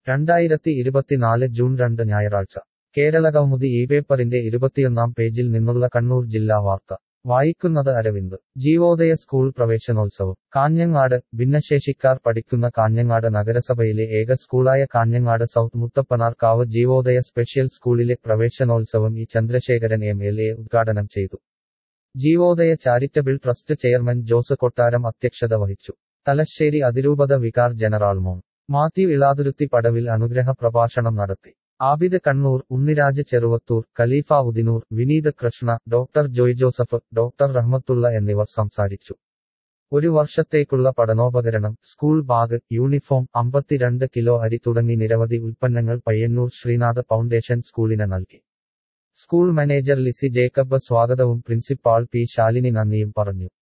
രണ്ടായിരത്തി ഇരുപത്തിനാല് ജൂൺ രണ്ട് ഞായറാഴ്ച കേരളകൗമുദി ഈ പേപ്പറിന്റെ ഇരുപത്തിയൊന്നാം പേജിൽ നിന്നുള്ള കണ്ണൂർ ജില്ലാ വാർത്ത വായിക്കുന്നത് അരവിന്ദ് ജീവോദയ സ്കൂൾ പ്രവേശനോത്സവം കാഞ്ഞങ്ങാട് ഭിന്നശേഷിക്കാർ പഠിക്കുന്ന കാഞ്ഞങ്ങാട് നഗരസഭയിലെ ഏക സ്കൂളായ കാഞ്ഞങ്ങാട് സൗത്ത് മുത്തപ്പനാർക്കാവ് ജീവോദയ സ്പെഷ്യൽ സ്കൂളിലെ പ്രവേശനോത്സവം E Chandrasekharan M L A ഉദ്ഘാടനം ചെയ്തു Jeevodaya charitable trust chairman Jose Kottaram അധ്യക്ഷത വഹിച്ചു തലശ്ശേരി അതിരൂപത vicar general Mon Mathew Elathuruthi Padavil അനുഗ്രഹ പ്രഭാഷണം നടത്തി Abid Kannur Unniraj Cheruvathur Khaleefa Udinur Vineeth Krishna doctor Joy Joseph doctor Rahmathulla എന്നിവർ സംസാരിച്ചു ഒരു വർഷത്തേക്കുള്ള പഠനോപകരണം സ്കൂൾ ബാഗ് യൂണിഫോം അമ്പത്തിരണ്ട് കിലോ അരി തുടങ്ങി നിരവധി ഉൽപ്പന്നങ്ങൾ പയ്യന്നൂർ ശ്രീനാഥ് ഫൗണ്ടേഷൻ സ്കൂളിന് നൽകി സ്കൂൾ മാനേജർ ലിസി ജേക്കബ് സ്വാഗതവും പ്രിൻസിപ്പാൾ പി ശാലിനി നന്ദിയും പറഞ്ഞു